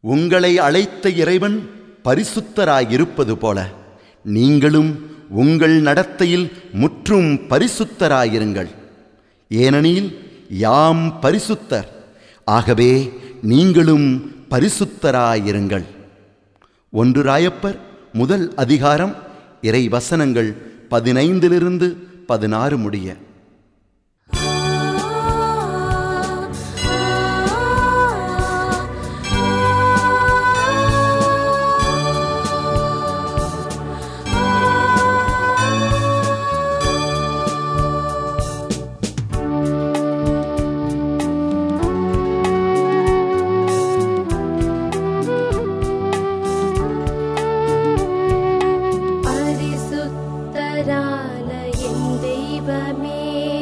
உங்களை அழைத்த இறைவன் பரிசுத்தராயிருப்பது போல நீங்களும் உங்கள் நடத்தையில் முற்றும் பரிசுத்தராயிருங்கள் ஏனெனில் யாம் பரிசுத்தர் ஆகவே நீங்களும் பரிசுத்தராயிருங்கள் ஒன்று ராயப்பர் முதல் அதிகாரம் இறை வசனங்கள் பதினைந்திலிருந்து பதினாறு முடிய பரிசுத்தரான என் தெய்வமே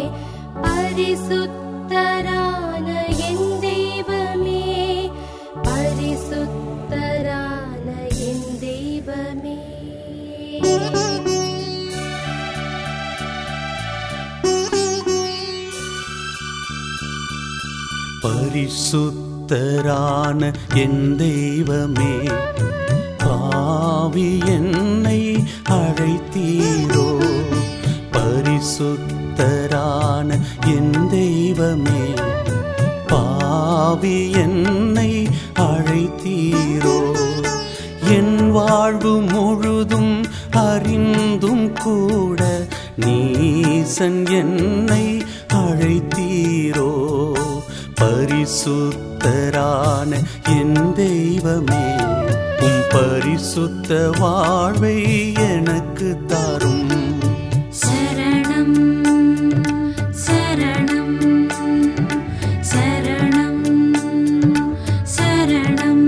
பரிசுத்தரான என் தெய்வமே பரிசுத்தரான என் தெய்வமே பரிசுத்தரான என் தெய்வமே பாவி என்னை அழைத்தீரோ பரிசுத்தரான என் தெய்வமே பாவி என்னை அழைத்தீரோ என் வாழ்வு முழுதும் அறிந்தும் கூட நீசன் என்னை அழைத்தீரோ பரிசுத்தரான என் தெய்வமே உம் பரிசுத்த வாழ்வை எனக்கு தாரும் சரணம் சரணம் சரணம் சரணம்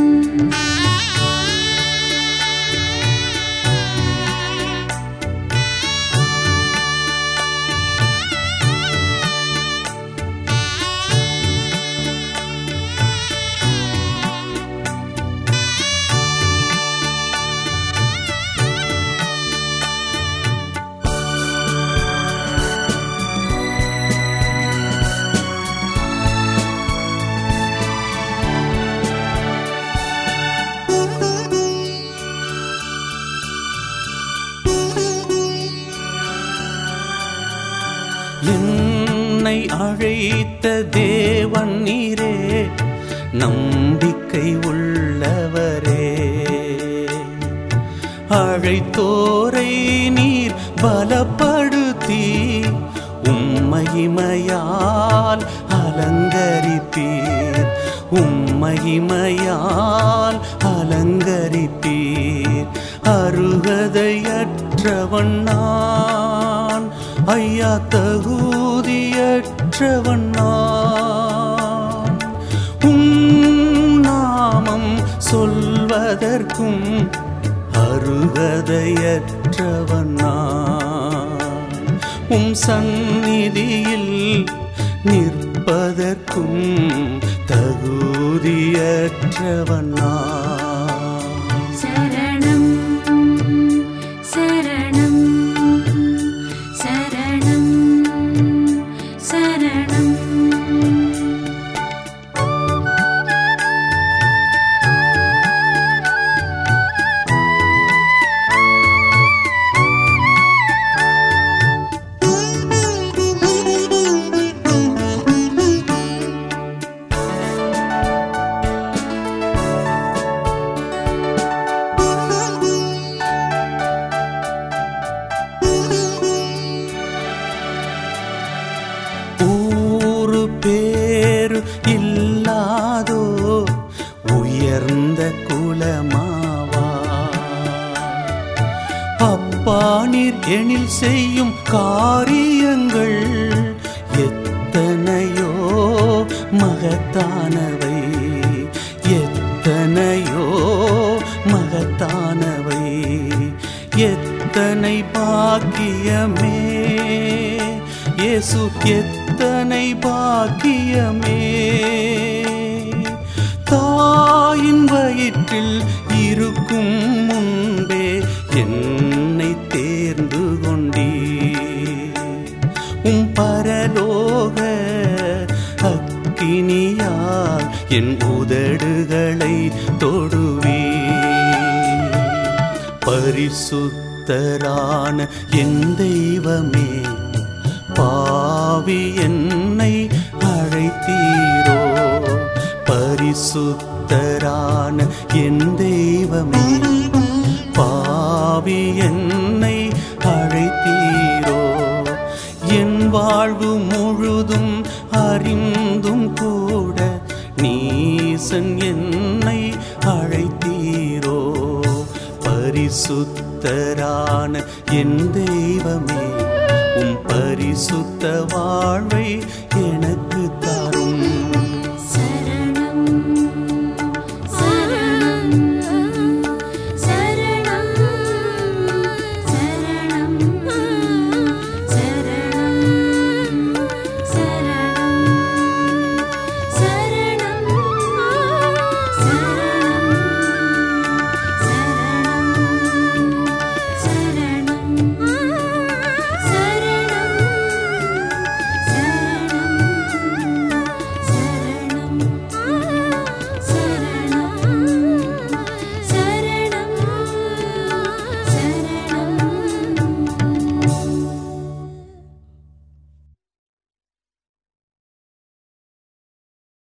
என்னை அழைத்த தேவன் நீரே நம்பிக்கை உள்ளவரே அழைத்தோரை நீர் பலப்படுத்தி உம்மகிமையால் அலங்கரிப்பீர் உம்மகிமையால் அலங்கரிப்பீர் அருகதையற்றவன் நான் ஐயா தகுதியற்றவன் நான் உம் நாமம் சொல்வதற்கும் அருகதையற்றவன் நான் உம் சந்நிதியில் நிற்பதற்கும் தகுதியற்றவன் நான் சரணம் சரணம் சரணம் சரணம் ஊரு பேரு இல்லாதோ உயர்ந்த குலமாவா அப்பா நீர் எனில் செய்யும் காரியங்கள் எத்தனையோ மகத்தானவை எத்தனையோ மகத்தானவை எத்தனை பாக்கியமே இயேசு எத்தனை பாக்கியமே தாயின் வயிற்றில் இருக்கும் முன்பே என்னை தேர்ந்து கொண்டீ உம் பரலோக அக்கினியால் என் உதடுகளை பரிசுத்தரான என் தெய்வமே பாவி என்னை அழைத்தீரோ பரிசுத்தரான என் தெய்வமே பாவி என்னை அழைத்தீரோ என் வாழ்வு முழுதும் அறிந்தும் கூட நீசன் என்னை அழைத்தீரோ பரிசுத்தரான என் தெய்வமே உம் பரிசுத்த வாழ்வை